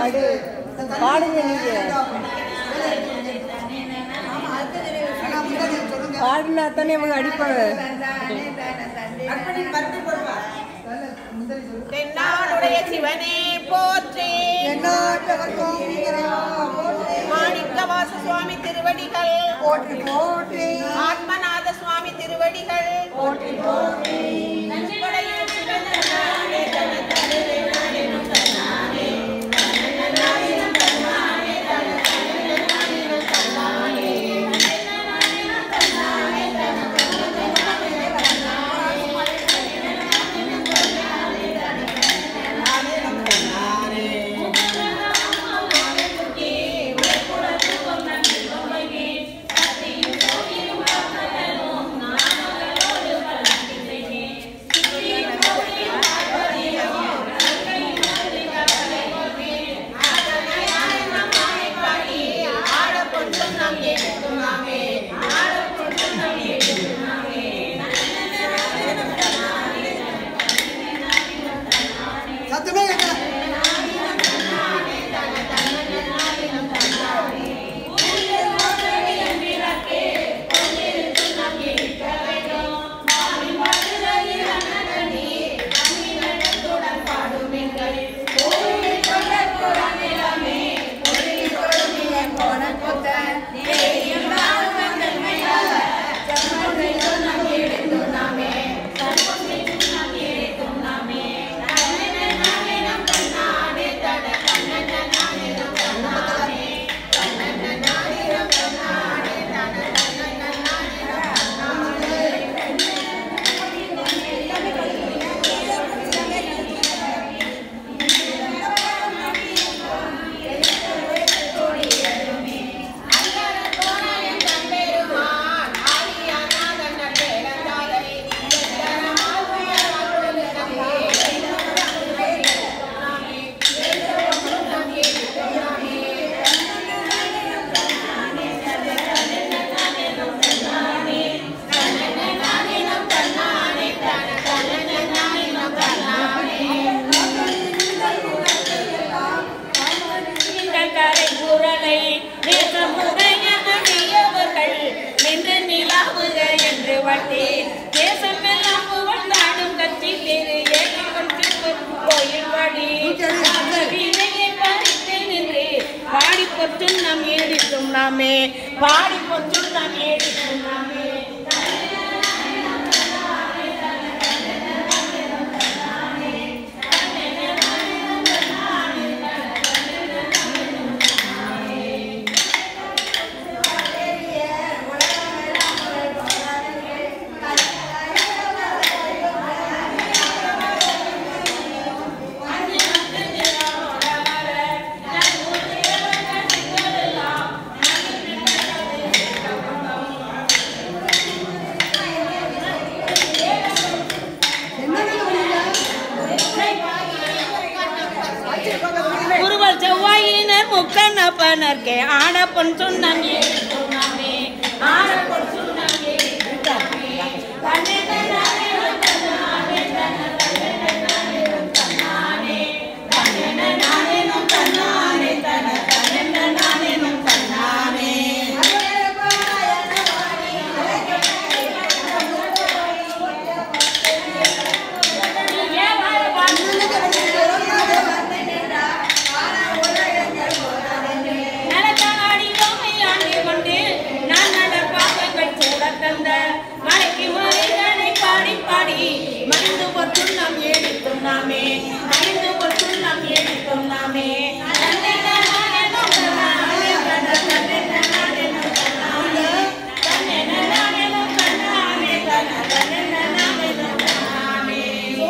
பாடு பாடுங்க நீங்க பாடுனா தானே அவங்க அடிப்பாங்க தென்னாடுடைய சிவனே போற்றி மாணிக்கவாச சுவாமி திருவடிகள் போற்றி போற்றி ஆத்மநாத சுவாமி திருவடிகள் போற்றி போற்றி நன்கொடைய சிவனே தனத்தனே நாடெனும் தன்னானே சத்தமே கேட்கல இந்த கரை குரலை நேசமுடைய அடியவர்கள் நின்று நிலாவுக என்று வட்டேன் தேசமெல்லாம் புகழ்ந்தாடும் கட்சி திரு கோயில் வழி வீணையை பறித்து நின்று பாடி பொற்றும் நாம் ஏடித்தும் நாமே பாடி பொற்றும் நாம் ஏடித்தும் நாமே குருவல் செவ்வாயினர் முக்கண்ணப்பனர்க்கே ஆடப்பொன் சொன்னம் ஏறிக்கும் நாமே ஆடப்பொன் சொன்னம் ஏறிக்கும் நாமே தன்னென நானே தன்னானே தன்ன தன்னென நானே தன்னானே தன்னென நானே தன்னானே தன்ன தன்னென நானே தன்னானே நலத்தாடி தோமை ஆண்டு கொண்டு நான் நட பாகங்கள் சூட தந்த மலைக்கு மலைகளை பாடி பாடி மறைந்து பொற்றும் நாம் ஏடித்தும் நாமே மறைந்து பொற்றும் நாம் ஏடித்தும் நாமே தன்னை நானே நம் தன்னானே, தன்னை தன்னை நானே நம் தன்னானே. தன்னை நானே நம் தன்னானே, தன்னை தன்னை நானே நம் தன்னானே.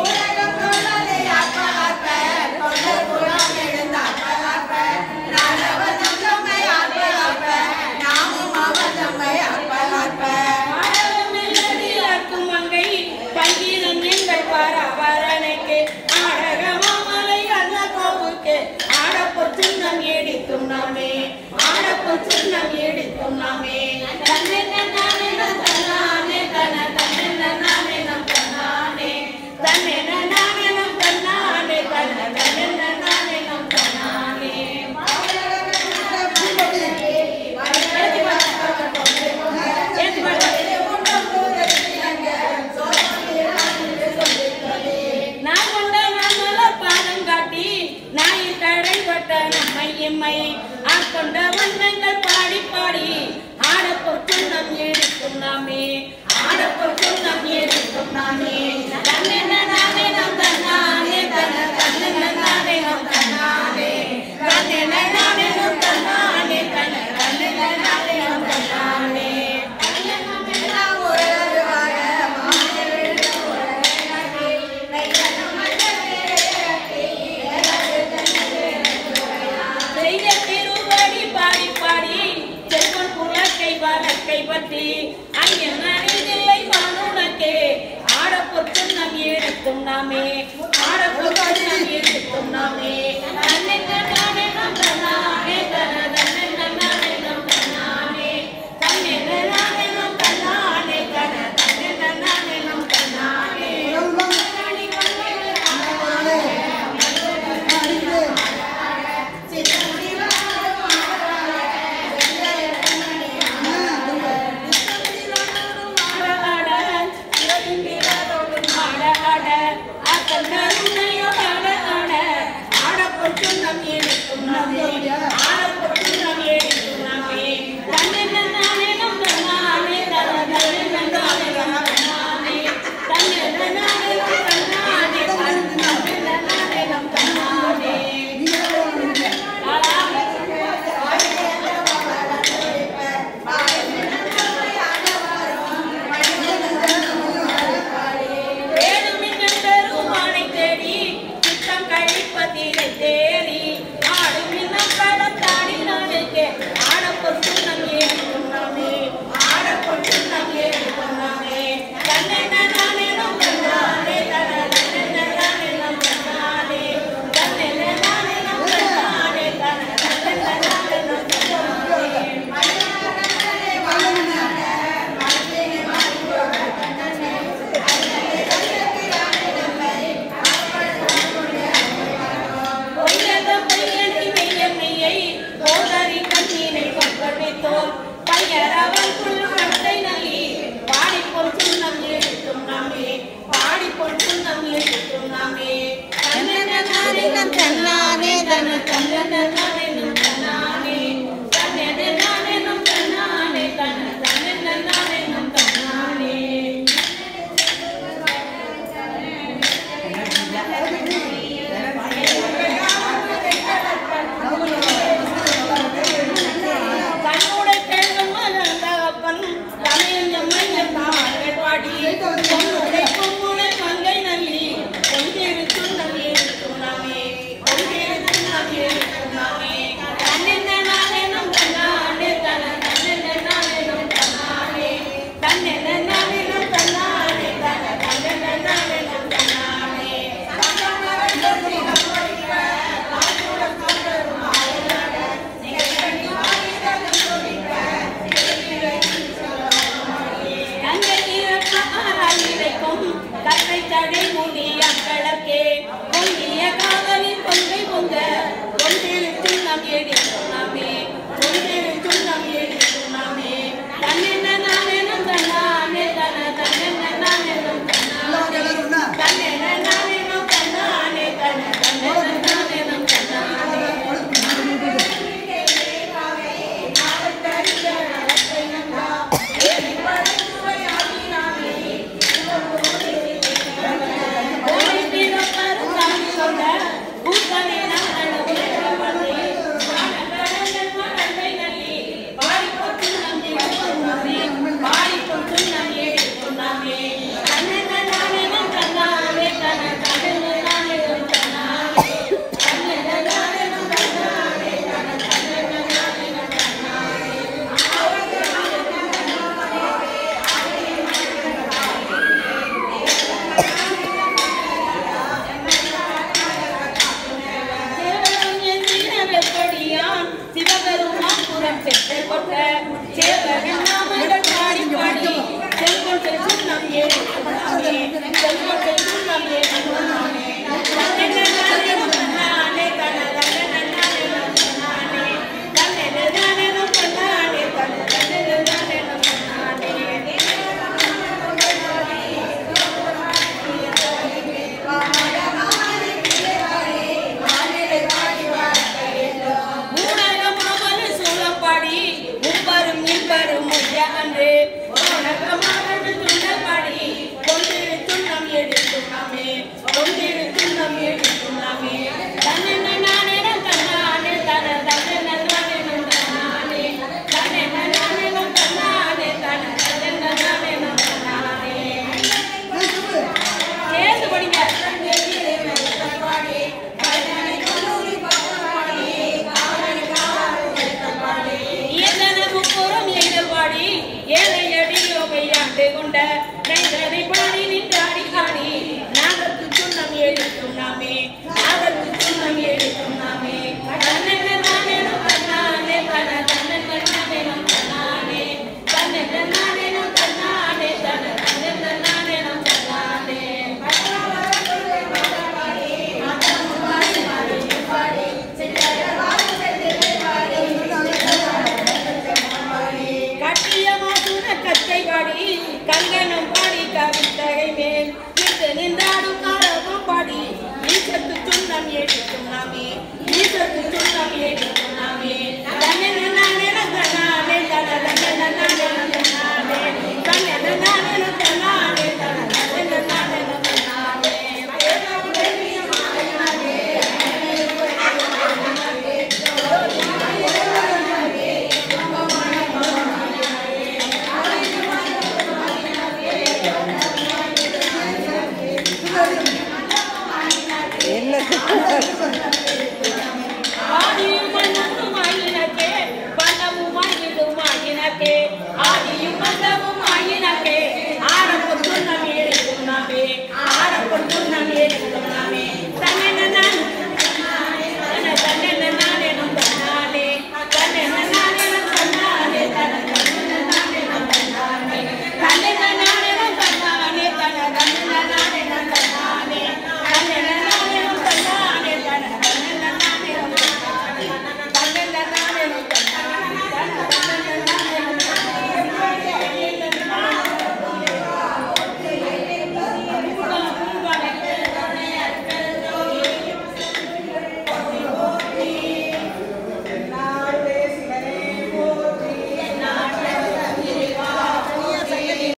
ஆடலும் மெல்லடி ஆக்கும் மங்கை, பங்கீரும் எங்கள் பரபரனைக்கு, ஆடக மாமலை அல்ல கோவுக்கு, ஆடப்பொற்றும் நம் ஏடித்தும் நாமே, ஆடப்பொற்றும் நம் ஏடித்தும் நாமே. தன்னென்ன நானே நம் தன்னானே, தன தன்னென்ன நானே நம் தன்னானே, தன்னென்ன நானே நம் தன்னானே, தன தன்னென்ன நானே நம் தன்னானே. வளர்த்த நம்மை எம்மை ஆட்கொண்ட வண்ணங்கள் பாடி பாடி ஆடப்பொற்கும் நம் எடுக்கும் நாமே ஆடப்பொற்கும் நம் எடுக்கும் நாமே தன்னென்ன நானே நம் தன்னானே தன தன்னென்ன நானே நம் தன்னானே தன்னென்ன நானே நம் தன்னானே தன தன்னென்ன நானே நம் தன்னானே செய்த திருவடி பாடி பாடி செல்வன் புலக்கை வழக்கை பற்றி ஐயன் அறிதில்லை வானுனக்கே ஆடப்பொற்கும் நம் எடுக்கும் நாமே ஆடப்பொற்கும் நம் எடுக்கும் நாமே தன்னென்ன நானே நம் தன்னானே தன தன்னென்ன நானே நம் தன்னானே தன்னென்ன நானே நம் தன்னானே தன தன்னென்ன நானே நம் தன்னானே கண்ணாடி கண்ணாடி ஆட